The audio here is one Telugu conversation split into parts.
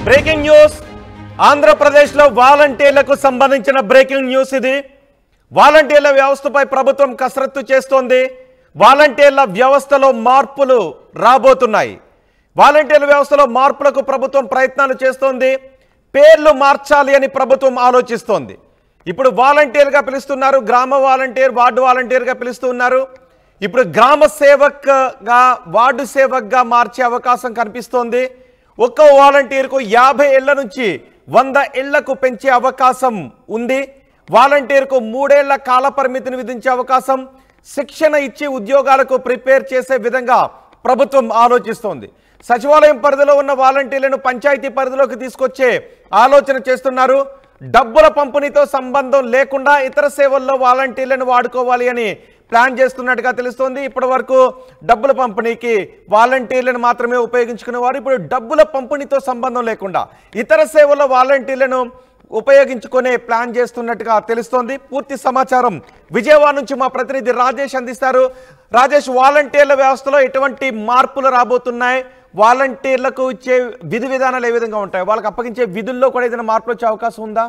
బ్రేకింగ్ న్యూస్ ఆంధ్రప్రదేశ్లో వాలంటీర్లకు సంబంధించిన బ్రేకింగ్ న్యూస్ ఇది వాలంటీర్ల వ్యవస్థపై ప్రభుత్వం కసరత్తు చేస్తోంది వాలంటీర్ల వ్యవస్థలో మార్పులు రాబోతున్నాయి వాలంటీర్ల వ్యవస్థలో మార్పులకు ప్రభుత్వం ప్రయత్నాలు చేస్తోంది పేర్లు మార్చాలి అని ప్రభుత్వం ఆలోచిస్తోంది ఇప్పుడు వాలంటీర్గా పిలుస్తున్నారు గ్రామ వాలంటీర్ వార్డు వాలంటీర్గా పిలుస్తున్నారు ఇప్పుడు గ్రామ సేవక్గా వార్డు సేవక్గా మార్చే అవకాశం కనిపిస్తోంది ఒక్కో వాలంటీర్కు యాభై ఏళ్ల నుంచి వంద ఏళ్లకు పెంచే అవకాశం ఉంది వాలంటీర్కు మూడేళ్ల కాల పరిమితిని విధించే అవకాశం శిక్షణ ఇచ్చి ఉద్యోగాలకు ప్రిపేర్ చేసే విధంగా ప్రభుత్వం ఆలోచిస్తోంది సచివాలయం పరిధిలో ఉన్న వాలంటీర్లను పంచాయతీ పరిధిలోకి తీసుకొచ్చే ఆలోచన చేస్తున్నారు డబ్బుల పంపిణీతో సంబంధం లేకుండా ఇతర సేవల్లో వాలంటీర్లను వాడుకోవాలి అని ప్లాన్ చేస్తున్నట్టుగా తెలుస్తోంది ఇప్పటి వరకు డబ్బుల పంపిణీకి వాలంటీర్లను మాత్రమే ఉపయోగించుకునేవారు ఇప్పుడు డబ్బుల పంపిణీతో సంబంధం లేకుండా ఇతర సేవల్లో వాలంటీర్లను ఉపయోగించుకునే ప్లాన్ చేస్తున్నట్టుగా తెలుస్తోంది పూర్తి సమాచారం విజయవాడ నుంచి మా ప్రతినిధి రాజేష్ అందిస్తారు రాజేష్ వాలంటీర్ల వ్యవస్థలో ఎటువంటి మార్పులు రాబోతున్నాయి వాలంటీర్లకు ఇచ్చే విధి విధానాలు ఏ విధంగా ఉంటాయి వాళ్ళకి అప్పగించే విధుల్లో కూడా ఏదైనా మార్పులు వచ్చే అవకాశం ఉందా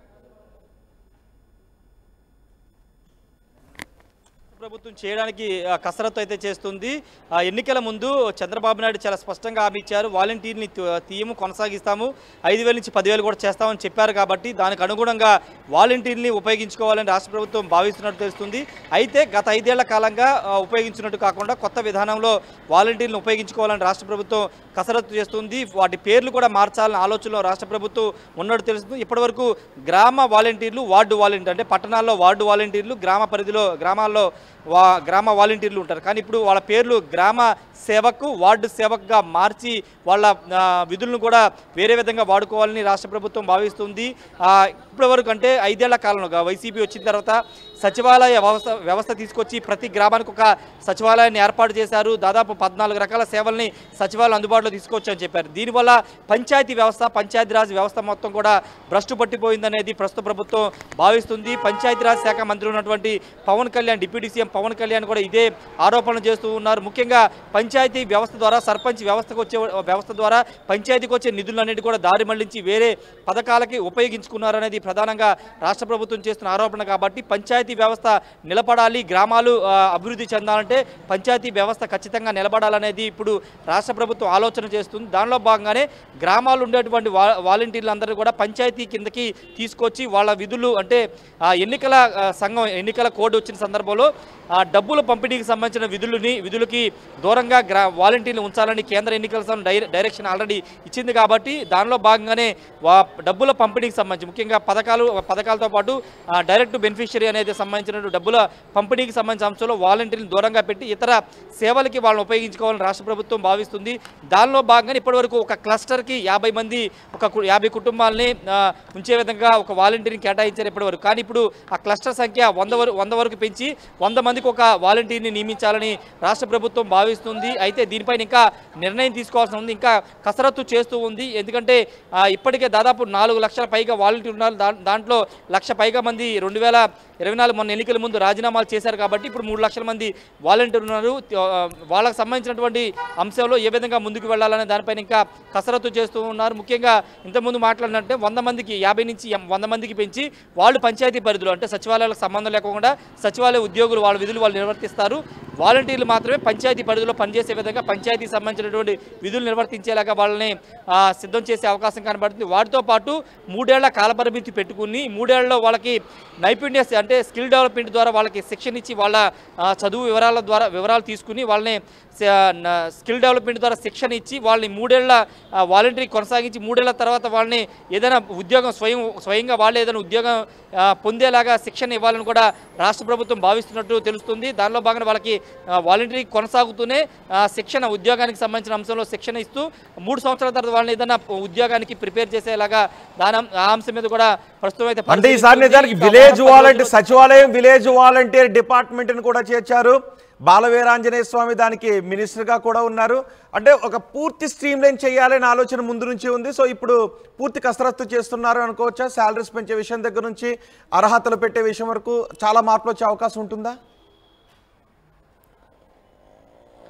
ప్రభుత్వం చేయడానికి ఆ, కసరత్తు అయితే చేస్తుంది ఆ, ఎన్నికల ముందు చంద్రబాబు నాయుడు చాలా స్పష్టంగా హామీ ఇచ్చారు వాలంటీర్ని తీ- తీయము కొనసాగిస్తాము ఐదు వేల నుంచి పదివేలు కూడా చేస్తామని చెప్పారు కాబట్టి దానికి అనుగుణంగా వాలంటీర్ని ఉపయోగించుకోవాలని రాష్ట్ర ప్రభుత్వం భావిస్తున్నట్టు తెలుస్తుంది అయితే గత ఐదేళ్ల కాలంగా ఆ, ఉపయోగించినట్టు కాకుండా కొత్త విధానంలో వాలంటీర్లను ఉపయోగించుకోవాలని రాష్ట్ర ప్రభుత్వం కసరత్తు చేస్తుంది వాటి పేర్లు కూడా మార్చాలని ఆలోచనలో రాష్ట్ర ప్రభుత్వం ఉన్నట్టు తెలుస్తుంది ఇప్పటివరకు గ్రామ వాలంటీర్లు వార్డు వాలంటీర్ అంటే పట్టణాల్లో వార్డు వాలంటీర్లు గ్రామ పరిధిలో గ్రామాల్లో వా గ్రామ వాలంటీర్లు ఉంటారు కానీ ఇప్పుడు వాళ్ళ పేర్లు గ్రామ సేవకు వార్డు సేవకుగా మార్చి వాళ్ళ ఆ, విధులను కూడా వేరే విధంగా వాడుకోవాలని రాష్ట్ర ప్రభుత్వం భావిస్తుంది ఆ, ఇప్పటివరకు అంటే ఐదేళ్ల కాలంలో వైసీపీ వచ్చిన తర్వాత సచివాలయ వ్యవస్థ వ్యవస్థ తీసుకొచ్చి ప్రతి గ్రామానికి ఒక సచివాలయాన్ని ఏర్పాటు చేశారు దాదాపు పద్నాలుగు రకాల సేవల్ని సచివాలయం అందుబాటులో తీసుకొచ్చని చెప్పారు దీనివల్ల పంచాయతీ వ్యవస్థ పంచాయతీరాజ్ వ్యవస్థ మొత్తం కూడా భ్రష్టు పట్టిపోయిందనేది ప్రస్తుత ప్రభుత్వం భావిస్తుంది పంచాయతీరాజ్ శాఖ మంత్రి ఉన్నటువంటి పవన్ కళ్యాణ్ డిప్యూటీ సీఎం పవన్ కళ్యాణ్ కూడా ఇదే ఆరోపణలు చేస్తూ ఉన్నారు ముఖ్యంగా పంచాయతీ వ్యవస్థ ద్వారా సర్పంచ్ వ్యవస్థకు వచ్చే వ్యవస్థ ద్వారా పంచాయతీకి వచ్చే నిధులన్నిటి కూడా దారి మళ్లించి వేరే పథకాలకి ఉపయోగించుకున్నారనేది ప్రధానంగా రాష్ట్ర ప్రభుత్వం చేస్తున్న ఆరోపణ కాబట్టి పంచాయతీ వ్యవస్థ నిలబడాలి గ్రామాలు ఆ, అభివృద్ధి చెందాలంటే పంచాయతీ వ్యవస్థ ఖచ్చితంగా నిలబడాలనేది ఇప్పుడు రాష్ట్ర ప్రభుత్వం ఆలోచన చేస్తుంది దానిలో భాగంగానే గ్రామాలు ఉండేటువంటి వా వాలంటీర్లందరూ కూడా పంచాయతీ కిందకి తీసుకొచ్చి వాళ్ళ విధులు అంటే ఆ, ఎన్నికల ఆ, సంఘం ఎన్నికల కోడ్ వచ్చిన సందర్భంలో ఆ డబ్బుల పంపిణీకి సంబంధించిన విధులని విధులకి దూరంగా గ్రా వాలంటీర్లు ఉంచాలని కేంద్ర ఎన్నికల సంఘం డై డైరెక్షన్ ఆల్రెడీ ఇచ్చింది కాబట్టి దానిలో భాగంగానే వా డబ్బుల పంపిణీకి సంబంధించి ముఖ్యంగా పథకాలు పథకాలతో పాటు ఆ, డైరెక్ట్ బెనిఫిషియరీ అనేది సంబంధించిన డబ్బుల పంపిణీకి సంబంధించిన అంశంలో వాలంటీర్లు దూరంగా పెట్టి ఇతర సేవలకి వాళ్ళని ఉపయోగించుకోవాలని రాష్ట్ర ప్రభుత్వం భావిస్తుంది దానిలో భాగంగా ఇప్పటివరకు ఒక క్లస్టర్కి యాభై మంది ఒక కు- యాభై కుటుంబాలని ఆ, ఉంచే విధంగా ఒక వాలంటీర్ని కేటాయించారు ఇప్పటివరకు కానీ ఇప్పుడు ఆ క్లస్టర్ సంఖ్య వంద వరకు వంద వరకు పెంచి వంద మందికి ఒక వాలంటీర్ని నియమించాలని రాష్ట్ర ప్రభుత్వం భావిస్తుంది అయితే దీనిపైన ఇంకా నిర్ణయం తీసుకోవాల్సి ఉంది ఇంకా కసరత్తు చేస్తూ ఉంది ఎందుకంటే ఆ, ఇప్పటికే దాదాపు నాలుగు లక్షల పైగా వాలంటీర్ ఉన్నారు దా- దాంట్లో లక్ష పైగా మంది రెండు వేల ఇరవై నాలుగు మొన్న ఎన్నికల ముందు రాజీనామాలు చేశారు కాబట్టి ఇప్పుడు మూడు లక్షల మంది వాలంటీర్ ఉన్నారు ఆ, వాళ్ళకి సంబంధించినటువంటి అంశంలో ఏ విధంగా ముందుకు వెళ్ళాలనే దానిపైన ఇంకా కసరత్తు చేస్తూ ఉన్నారు ముఖ్యంగా ఇంతకుముందు మాట్లాడినట్టే వంద మందికి యాభై నుంచి ఎం- వంద మందికి పెంచి వాళ్ళు పంచాయతీ పరిధిలో అంటే సచివాలయాలకు సంబంధం లేకుండా సచివాలయ ఉద్యోగులు వాళ్ళ విధులు వాళ్ళు నిర్వర్తిస్తారు వాలంటీర్లు మాత్రమే పంచాయతీ పరిధిలో పనిచేసే విధంగా పంచాయతీకి సంబంధించినటువంటి విధులు నిర్వర్తించేలాగా వాళ్ళని ఆ, సిద్ధం చేసే అవకాశం కనబడుతుంది వాటితో పాటు మూడేళ్ల కాలపరిమితి పెట్టుకుని మూడేళ్లలో వాళ్ళకి నైపుణ్య అంటే స్కిల్ డెవలప్మెంట్ ద్వారా వాళ్ళకి శిక్షణ ఇచ్చి వాళ్ళ ఆ, చదువు వివరాల ద్వారా వివరాలు తీసుకుని వాళ్ళని స- న- స్కిల్ డెవలప్మెంట్ ద్వారా శిక్షణ ఇచ్చి వాళ్ళని మూడేళ్ల ఆ, వాలంటరీ కొనసాగించి మూడేళ్ల తర్వాత వాళ్ళని ఏదైనా ఉద్యోగం స్వయం స్వయంగా వాళ్ళు ఏదైనా ఉద్యోగం ఆ, పొందేలాగా శిక్షణ ఇవ్వాలని కూడా రాష్ట్ర ప్రభుత్వం భావిస్తున్నట్టు తెలుస్తుంది దానిలో భాగంగా వాళ్ళకి ఆ, వాలంటరీ కొనసాగుతూనే ఆ, శిక్షణ ఉద్యోగానికి సంబంధించిన అంశంలో శిక్షణ ఇస్తూ మూడు సంవత్సరాల తర్వాత వాళ్ళని ఏదైనా ఉద్యోగానికి ప్రిపేర్ చేసేలాగా దాని ఆ అంశం మీద కూడా ప్రస్తుతం అయితే అంటే ఈసారి పరిశీలిస్తుంది. నిజానికి ఇంకా విలేజ్ మరో పది వాలంటీర్ రోజుల్లో- సచివాలయం విలేజ్ వాలంటీర్ డిపార్ట్మెంట్ ని కూడా చేర్చారు బాలవీరాంజనేయ స్వామి దానికి మినిస్టర్ గా కూడా ఉన్నారు అంటే ఒక పూర్తి స్ట్రీమ్ లైన్ చేయాలనే ఆలోచన ముందు నుంచి ఉంది సో ఇప్పుడు పూర్తి కసరత్తు చేస్తున్నారు అనుకోవచ్చా శాలరీస్ పెంచే విషయం దగ్గర నుంచి అర్హతలు పెట్టే విషయం వరకు చాలా మార్పులు వచ్చే అవకాశం ఉంటుందా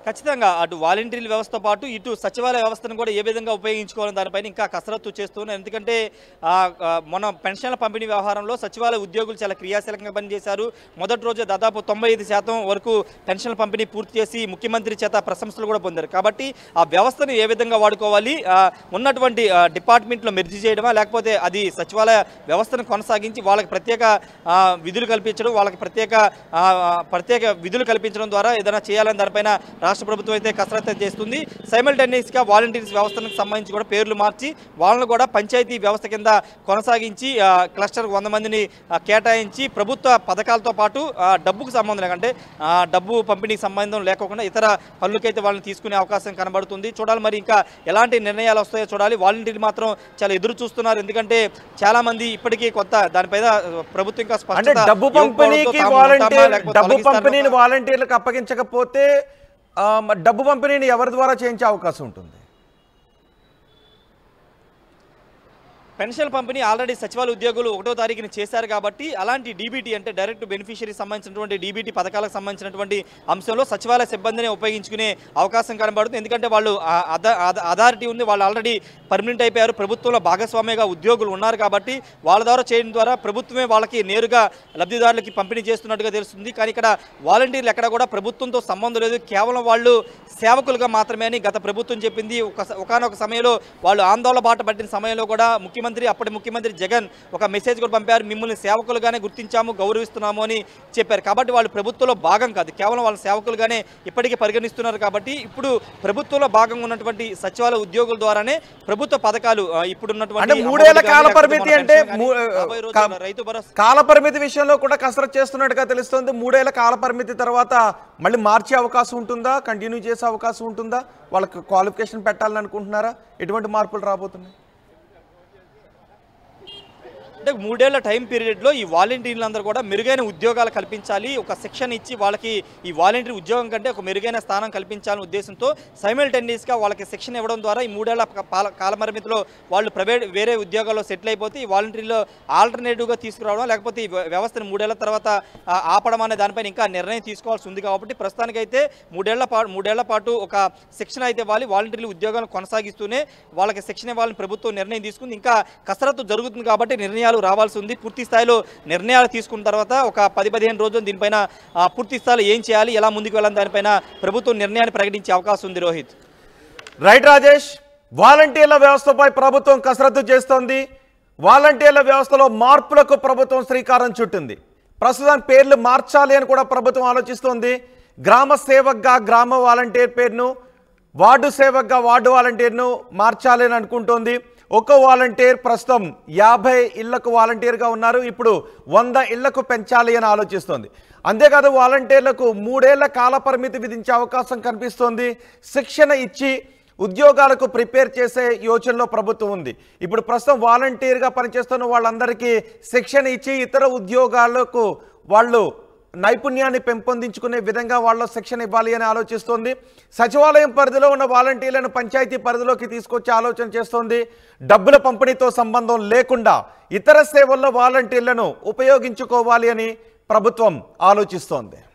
ఖచ్చితంగా అటు వాలంటీర్ల వ్యవస్థతో పాటు ఇటు సచివాలయ వ్యవస్థను కూడా ఏ విధంగా ఉపయోగించుకోవాలని దానిపైన ఇంకా కసరత్తు చేస్తున్నారు ఎందుకంటే ఆ, ఆ, మన పెన్షన్ల పంపిణీ వ్యవహారంలో సచివాలయ ఉద్యోగులు చాలా క్రియాశీలకంగా పనిచేశారు మొదటి రోజు దాదాపు తొంభై ఐదు శాతం వరకు పెన్షన్ల పంపిణీ పూర్తి చేసి ముఖ్యమంత్రి చేత ప్రశంసలు కూడా పొందారు కాబట్టి ఆ వ్యవస్థను ఏ విధంగా వాడుకోవాలి ఆ, ఉన్నటువంటి ఆ, డిపార్ట్మెంట్లో మెర్జీ చేయడమా లేకపోతే అది సచివాలయ వ్యవస్థను కొనసాగించి వాళ్ళకి ప్రత్యేక ఆ, విధులు కల్పించడం వాళ్ళకి ప్రత్యేక ఆ, ఆ, ప్రత్యేక విధులు కల్పించడం ద్వారా ఏదైనా చేయాలని దానిపైన రాష్ట్ర ప్రభుత్వం అయితే కసరత్తు చేస్తుంది సైమల్టేనియస్గా వాలంటీర్స్ వ్యవస్థకు సంబంధించి కూడా పేర్లు మార్చి వాళ్ళను కూడా పంచాయతీ వ్యవస్థ కింద కొనసాగించి ఆ, క్లస్టర్ వంద మందిని ఆ, కేటాయించి ప్రభుత్వ పథకాలతో పాటు ఆ, డబ్బుకు సంబంధం లేకంటే ఆ, డబ్బు పంపిణీకి సంబంధం లేకుండా ఇతర పనులకైతే వాళ్ళని తీసుకునే అవకాశం కనబడుతుంది చూడాలి మరి ఇంకా ఎలాంటి నిర్ణయాలు వస్తాయో చూడాలి వాలంటీర్లు మాత్రం చాలా ఎదురు చూస్తున్నారు ఎందుకంటే చాలా మంది ఇప్పటికీ కొత్త దానిపైన ప్రభుత్వం ఇంకా అంటే స్పష్టత డబ్బు ఇవ్వకపోవడంతో పంపిణీకి తాము ఉంటామా, వాలంటీర్ లేకపోతే డబ్బు తొలగిస్తారో పంపిణీని వాలంటీర్లకు అప్పగించకపోతే ఆ, మరి డబ్బు పంపిణీని ఎవరి ద్వారా చేయించే అవకాశం ఉంటుంది పెన్షన్ పంపిణీ ఆల్రెడీ సచివాలయ ఉద్యోగులు ఒకటో తారీఖున చేశారు కాబట్టి అలాంటి డీబీటీ అంటే డైరెక్ట్ బెనిఫిషియరీ సంబంధించినటువంటి డీబీటీ పథకాలకు సంబంధించినటువంటి అంశంలో సచివాలయ సిబ్బందిని ఉపయోగించుకునే అవకాశం కనబడుతుంది ఎందుకంటే వాళ్ళు ఆ- అథ- అథ- అథారిటీ ఉంది వాళ్ళు ఆల్రెడీ పర్మనెంట్ అయిపోయారు ప్రభుత్వంలో భాగస్వామిగా ఉద్యోగులు ఉన్నారు కాబట్టి వాళ్ళ ద్వారా చేయడం ద్వారా ప్రభుత్వమే వాళ్ళకి నేరుగా లబ్ధిదారులకి పంపిణీ చేస్తున్నట్టుగా తెలుస్తుంది కానీ ఇక్కడ వాలంటీర్లు ఎక్కడ కూడా ప్రభుత్వంతో సంబంధం లేదు కేవలం వాళ్ళు సేవకులుగా మాత్రమే అని గత ప్రభుత్వం చెప్పింది ఒక ఒకనొక సమయంలో వాళ్ళు ఆందోళన బాట పట్టిన సమయంలో కూడా ముఖ్యమంత్రి అప్పటి ముఖ్యమంత్రి జగన్ ఒక మెసేజ్ కూడా పంపారు మిమ్మల్ని సేవకులుగానే గుర్తించాము గౌరవిస్తున్నాము అని చెప్పారు కాబట్టి వాళ్ళు ప్రభుత్వంలో భాగం కాదు కేవలం వాళ్ళ సేవకులుగానే ఇప్పటికీ పరిగణిస్తున్నారు కాబట్టి ఇప్పుడు ప్రభుత్వంలో భాగంగా ఉన్నటువంటి సచివాలయ ఉద్యోగుల ద్వారానే ప్రభుత్వ పథకాలు ఆ, ఇప్పుడున్నటువంటి అంటే మూడేళ్ల అమౌంట్ కానీ, కాల లేకపోతే పరిమితి మన అంటే పెన్షన్ కానీ, మూ- రాబోయే రోజుల్లో కా- రైతు భరోసా కాల పరిమితి విషయంలో కూడా కసరత్ చేస్తున్నట్టుగా తెలుస్తుంది మూడేళ్ల కాల పరిమితి తర్వాత మళ్ళీ మార్చే అవకాశం ఉంటుందా కంటిన్యూ చేసే అవకాశం ఉంటుందా వాళ్ళకి క్వాలిఫికేషన్ పెట్టాలని అనుకుంటున్నారా ఎటువంటి మార్పులు రాబోతున్నాయి అంటే మూడేళ్ల టైం పీరియడ్లో ఈ వాలంటీర్లందరూ కూడా మెరుగైన ఉద్యోగాలు కల్పించాలి ఒక శిక్షణ ఇచ్చి వాళ్ళకి ఈ వాలంటీర్ ఉద్యోగం కంటే ఒక మెరుగైన స్థానం కల్పించాలనే ఉద్దేశంతో సైమల్టేనియస్గా వాళ్ళకి శిక్షణ ఇవ్వడం ద్వారా ఈ మూడేళ్ల కాల కాలపరిమితిలో వాళ్ళు ప్రైవేట్ వేరే ఉద్యోగాల్లో సెటిల్ అయిపోతే ఈ వాలంటీర్లో ఆల్టర్నేటివ్గా తీసుకురావడం లేకపోతే ఈ వ్య- వ్యవస్థను మూడేళ్ల తర్వాత ఆ, ఆపడం అనే దానిపైన ఇంకా నిర్ణయం తీసుకోవాల్సి ఉంది కాబట్టి ప్రస్తుతానికైతే మూడేళ్ల పాటు మూడేళ్ల పాటు ఒక శిక్షణ అయితే ఇవ్వాలి వాలంటీర్లు ఉద్యోగాలను కొనసాగిస్తూనే వాళ్ళకి శిక్షణ ఇవ్వాలని ప్రభుత్వం నిర్ణయం తీసుకుంది ఇంకా కసరత్తు జరుగుతుంది కాబట్టి నిర్ణయాలు రావాల్సి ఉంది పూర్తి స్థాయిలో నిర్ణయాలు తీసుకున్న తర్వాత ఒక పది పదిహేను రోజులు దీనిపైన ఆ, పూర్తి స్థాయిలో ఏం చేయాలి ఎలా ముందుకు వెళ్ళాలి దానిపైన ప్రభుత్వం నిర్ణయాన్ని ప్రకటించే అవకాశం ఉంది రోహిత్ రైట్ రాజేష్ వాలంటీర్ల వ్యవస్థపై ప్రభుత్వం కసరత్తు చేస్తోంది వాలంటీర్ల వ్యవస్థలో మార్పులకు ప్రభుత్వం శ్రీకారం చుట్టింది ప్రస్తుతం పేర్లు మార్చాలి అని కూడా ప్రభుత్వం ఆలోచిస్తోంది గ్రామ సేవక్గా గ్రామ వాలంటీర్ పేరును వార్డు సేవక్గా వార్డు వాలంటీర్ను మార్చాలి అని అనుకుంటోంది ఒక్కో వాలంటీర్ ప్రస్తుతం యాభై ఇళ్లకు వాలంటీర్గా ఉన్నారు ఇప్పుడు వంద ఇళ్లకు పెంచాలి అని ఆలోచిస్తోంది అంతేకాదు వాలంటీర్లకు మూడేళ్ల కాల పరిమితి విధించే అవకాశం కనిపిస్తోంది శిక్షణ ఇచ్చి ఉద్యోగాలకు ప్రిపేర్ చేసే యోచనలో ప్రభుత్వం ఉంది ఇప్పుడు ప్రస్తుతం వాలంటీర్గా పనిచేస్తున్న వాళ్ళందరికీ శిక్షణ ఇచ్చి ఇతర ఉద్యోగాలకు వాళ్ళు నైపుణ్యాన్ని పెంపొందించుకునే విధంగా వాళ్ళ శిక్షణ ఇవ్వాలి అని ఆలోచిస్తోంది సచివాలయం పరిధిలో ఉన్న వాలంటీర్లను పంచాయతీ పరిధిలోకి తీసుకొచ్చే ఆలోచన చేస్తోంది డబ్బుల పంపిణీతో సంబంధం లేకుండా ఇతర సేవల్లో వాలంటీర్లను ఉపయోగించుకోవాలి అని ప్రభుత్వం ఆలోచిస్తోంది